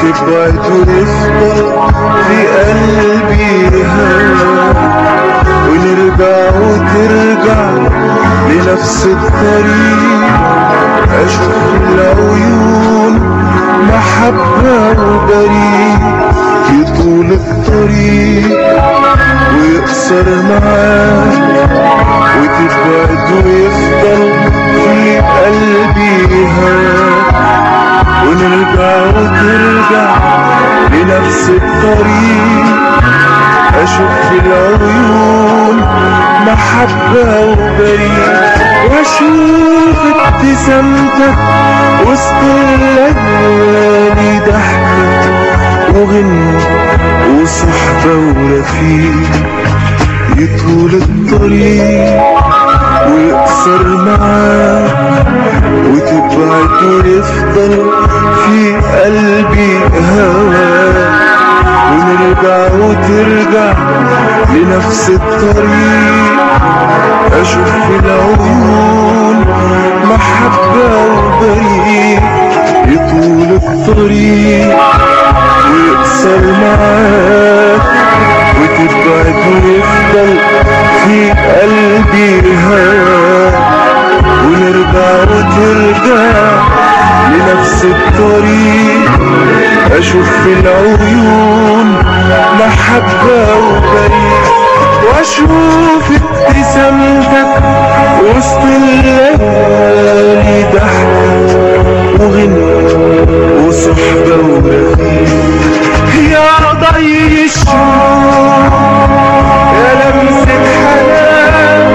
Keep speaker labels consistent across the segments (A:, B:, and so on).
A: وتبعد ويفضل في قلبي هواك ونرجع وترجع لنفس الطريق أشوف العيون محبة وبريء يطول الطريق ويقصر معاك وتبعد ويفضل في قلبي هواك ونرجع وترجع لنفس الطريق أشوف في العيون محبة وبريء وأشوف ابتسامتك وسط الليالي ضحكة وغنى وصحبة ورفيق يطول الطريق ويقصر معاك وتبعد ويفضل في قلبي هواك ونرجع وترجع لنفس الطريق أشوف في العيون محبة وبريء يطول الطريق ويقصر معاك وتبعد ويفضل في قلبي هواك ونرجع وترجع لنفس الطريق أشوف في العيون محبة وبريء وأشوف ابتسامتك وسط الليالي ضحكة وغنى وصحبة ورفيق يا ضي الشوق يا لمسة حنان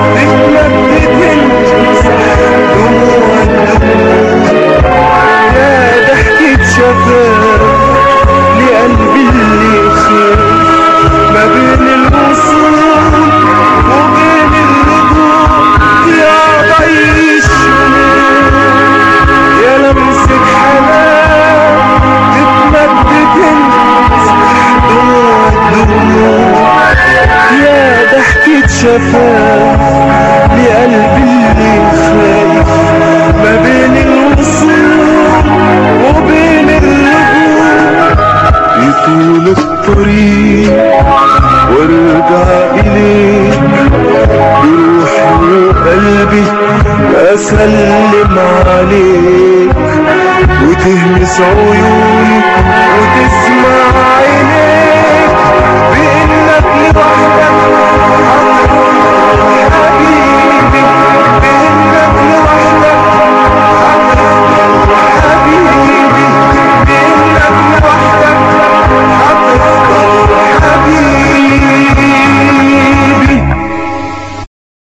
A: بتمدد المسح دموع الدموع يا ضحكة شفاف لقلبي اللي خير ما بين الوصول وبين الرجوع يا ضي الشمال يا لمسة حنان تتمدد المسح دموع الدموع يا ضحكة شفاف لقلبي اللي خايف ما بين الوصول وبين الرجوع يطول الطريق وارجع إليك بروحي وقلبي أسلم عليك وتهمس عيوني وتسلم